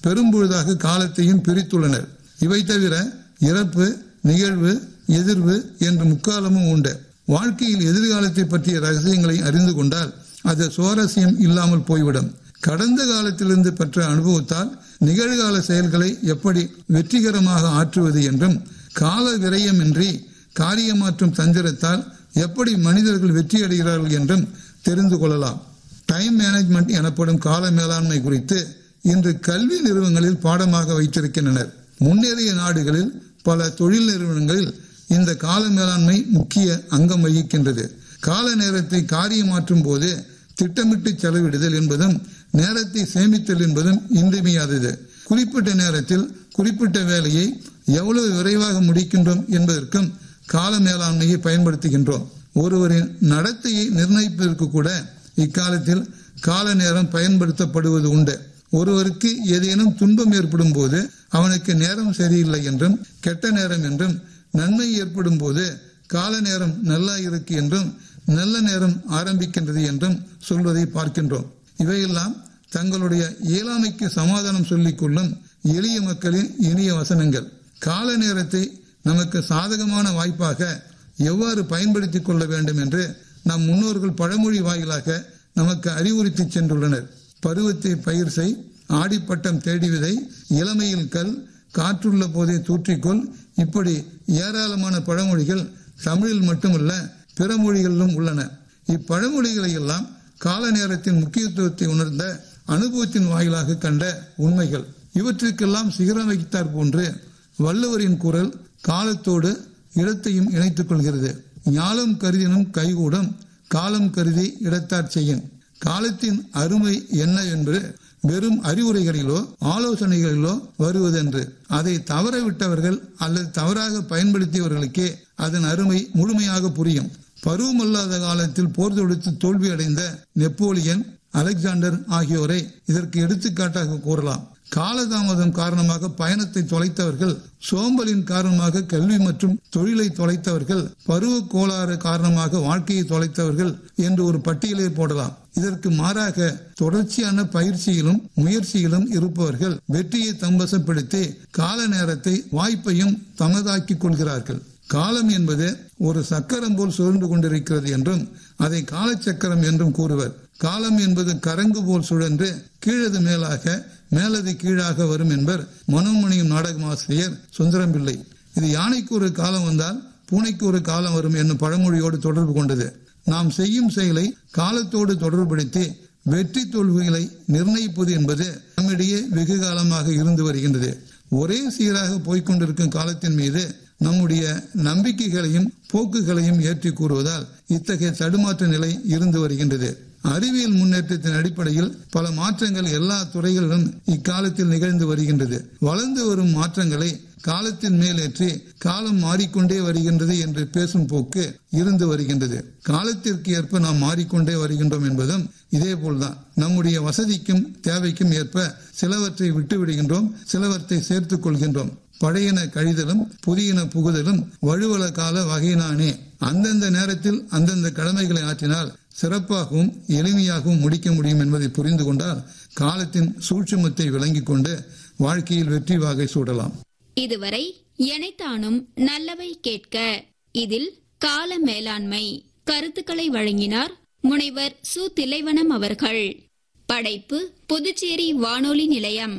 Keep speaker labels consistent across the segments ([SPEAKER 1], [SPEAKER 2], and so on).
[SPEAKER 1] பெரும்பொழுதாக காலத்தையும் பிரித்துள்ளனர் இவை தவிர இறப்பு நிகழ்வு எதிர்வு என்று முக்காலமும் உண்டு வாழ்க்கையில் எதிர்காலத்தை பற்றிய ரகசியங்களை அறிந்து கொண்டால் அது சுவாரஸ்யம் இல்லாமல் போய்விடும் கடந்த காலத்திலிருந்து பெற்ற அனுபவத்தால் நிகழ்கால செயல்களை எப்படி வெற்றிகரமாக ஆற்றுவது என்றும் கால விரயமின்றி காரியமாற்றும் தந்திரத்தால் எப்படி மனிதர்கள் வெற்றியடைகிறார்கள் என்றும் தெரிந்து கொள்ளலாம் டைம் மேனேஜ்மெண்ட் எனப்படும் கால மேலாண்மை குறித்து இன்று கல்வி நிறுவனங்களில் பாடமாக வைத்திருக்கின்றனர் முன்னேறிய நாடுகளில் பல தொழில் நிறுவனங்களில் இந்த கால மேலாண்மை முக்கிய அங்கம் வகிக்கின்றது கால நேரத்தை காரியமாற்றும் போது திட்டமிட்டு செலவிடுதல் என்பதும் நேரத்தை சேமித்தல் என்பதும் இன்றியமையாதது குறிப்பிட்ட நேரத்தில் குறிப்பிட்ட வேலையை எவ்வளவு விரைவாக முடிக்கின்றோம் என்பதற்கும் கால மேலாண்மையை பயன்படுத்துகின்றோம் ஒருவரின் நடத்தையை நிர்ணயிப்பதற்கு கூட இக்காலத்தில் கால நேரம் பயன்படுத்தப்படுவது உண்டு ஒருவருக்கு ஏதேனும் துன்பம் ஏற்படும் போது அவனுக்கு நேரம் சரியில்லை என்றும் கெட்ட நேரம் என்றும் நன்மை ஏற்படும் போது கால நேரம் நல்லா இருக்கு என்றும் நல்ல நேரம் ஆரம்பிக்கின்றது என்றும் சொல்வதை பார்க்கின்றோம் இவையெல்லாம் தங்களுடைய இயலாமைக்கு சமாதானம் சொல்லிக் கொள்ளும் எளிய மக்களின் இனிய வசனங்கள் கால நேரத்தை நமக்கு சாதகமான வாய்ப்பாக எவ்வாறு பயன்படுத்திக் கொள்ள வேண்டும் என்று நம் முன்னோர்கள் பழமொழி வாயிலாக நமக்கு அறிவுறுத்தி சென்றுள்ளனர் பருவத்தை பயிர் செய் ஆடிப்பட்டம் தேடி விதை இளமையில் கல் காற்றுள்ள போதே தூற்றிக்கொள் இப்படி ஏராளமான பழமொழிகள் தமிழில் மட்டுமல்ல பிற மொழிகளிலும் உள்ளன இப்பழமொழிகளை எல்லாம் கால நேரத்தின் முக்கியத்துவத்தை உணர்ந்த அனுபவத்தின் வாயிலாக கண்ட உண்மைகள் இவற்றிற்கெல்லாம் சிகரம் வைத்தார் போன்று வள்ளுவரின் குரல் காலத்தோடு இடத்தையும் இணைத்துக் கொள்கிறது ஞாலம் கருதினும் கைகூடும் காலம் கருதி இடத்தார் செய்யும் காலத்தின் அருமை என்ன என்று வெறும் அறிவுரைகளிலோ ஆலோசனைகளிலோ வருவதென்று அதை தவற விட்டவர்கள் அல்லது தவறாக பயன்படுத்தியவர்களுக்கே அதன் அருமை முழுமையாக புரியும் பருவமல்லாத காலத்தில் போர் தொடுத்து தோல்வி அடைந்த நெப்போலியன் அலெக்சாண்டர் ஆகியோரை இதற்கு எடுத்துக்காட்டாக கூறலாம் காலதாமதம் காரணமாக பயணத்தை தொலைத்தவர்கள் சோம்பலின் காரணமாக கல்வி மற்றும் தொழிலை தொலைத்தவர்கள் பருவ கோளாறு காரணமாக வாழ்க்கையை தொலைத்தவர்கள் என்று ஒரு பட்டியலை போடலாம் இதற்கு மாறாக தொடர்ச்சியான பயிற்சியிலும் முயற்சியிலும் இருப்பவர்கள் வெற்றியை தம்பசப்படுத்தி கால நேரத்தை வாய்ப்பையும் தமதாக்கிக் கொள்கிறார்கள் காலம் என்பது ஒரு சக்கரம் போல் சுழன்று கொண்டிருக்கிறது என்றும் அதை காலச்சக்கரம் என்றும் கூறுவர் காலம் என்பது கரங்கு போல் சுழன்று கீழது மேலாக மேலது கீழாக வரும் என்பர் மனோமணியும் நாடகமாசிரியர் சுந்தரம் பிள்ளை இது யானைக்கு ஒரு காலம் வந்தால் பூனைக்கு ஒரு காலம் வரும் என்னும் பழமொழியோடு தொடர்பு கொண்டது நாம் செய்யும் செயலை காலத்தோடு தொடர்புபடுத்தி வெற்றி தோல்விகளை நிர்ணயிப்பது என்பது நம்மிடையே வெகு காலமாக இருந்து வருகின்றது ஒரே சீராக போய்கொண்டிருக்கும் காலத்தின் மீது நம்முடைய நம்பிக்கைகளையும் போக்குகளையும் ஏற்றி கூறுவதால் இத்தகைய தடுமாற்ற நிலை இருந்து வருகின்றது அறிவியல் முன்னேற்றத்தின் அடிப்படையில் பல மாற்றங்கள் எல்லா துறைகளிலும் இக்காலத்தில் நிகழ்ந்து வருகின்றது வளர்ந்து வரும் மாற்றங்களை காலத்தின் மேலேற்றி காலம் மாறிக்கொண்டே வருகின்றது என்று பேசும் போக்கு இருந்து வருகின்றது காலத்திற்கு ஏற்ப நாம் மாறிக்கொண்டே வருகின்றோம் என்பதும் இதே போல்தான் நம்முடைய வசதிக்கும் தேவைக்கும் ஏற்ப சிலவற்றை விட்டு விடுகின்றோம் சிலவற்றை சேர்த்துக் கொள்கின்றோம் பழையன கழிதலும் புதியன புகுதலும் வழுவல கால வகையினானே அந்தந்த நேரத்தில் அந்தந்த கடமைகளை ஆற்றினால் சிறப்பாகவும் எளிமையாகவும் முடிக்க முடியும் என்பதை புரிந்து கொண்டால் காலத்தின் சூட்சுமத்தை விளங்கிக் கொண்டு வாழ்க்கையில் வெற்றி வாகை சூடலாம்
[SPEAKER 2] இதுவரை எனைத்தானும் நல்லவை கேட்க இதில் கால மேலாண்மை கருத்துக்களை வழங்கினார் முனைவர் சு திலைவனம் அவர்கள் படைப்பு புதுச்சேரி வானொலி நிலையம்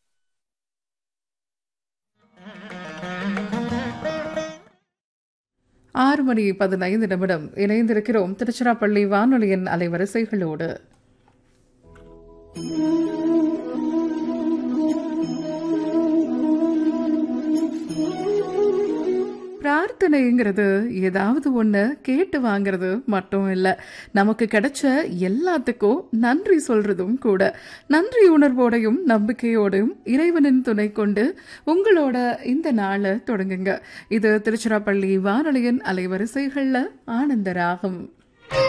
[SPEAKER 3] ஆறு மணி பதினைந்து நிமிடம் இணைந்திருக்கிறோம் திருச்சிராப்பள்ளி வானொலியின் அலைவரிசைகளோடு பிரார்த்தனைங்கிறது ஏதாவது ஒன்று கேட்டு வாங்கிறது மட்டும் இல்லை நமக்கு கிடைச்ச எல்லாத்துக்கும் நன்றி சொல்றதும் கூட நன்றி உணர்வோடையும் நம்பிக்கையோடையும் இறைவனின் துணை கொண்டு உங்களோட இந்த நாளை தொடங்குங்க இது திருச்சிராப்பள்ளி வானொலியின் அலைவரிசைகளில் ஆனந்த ராகம்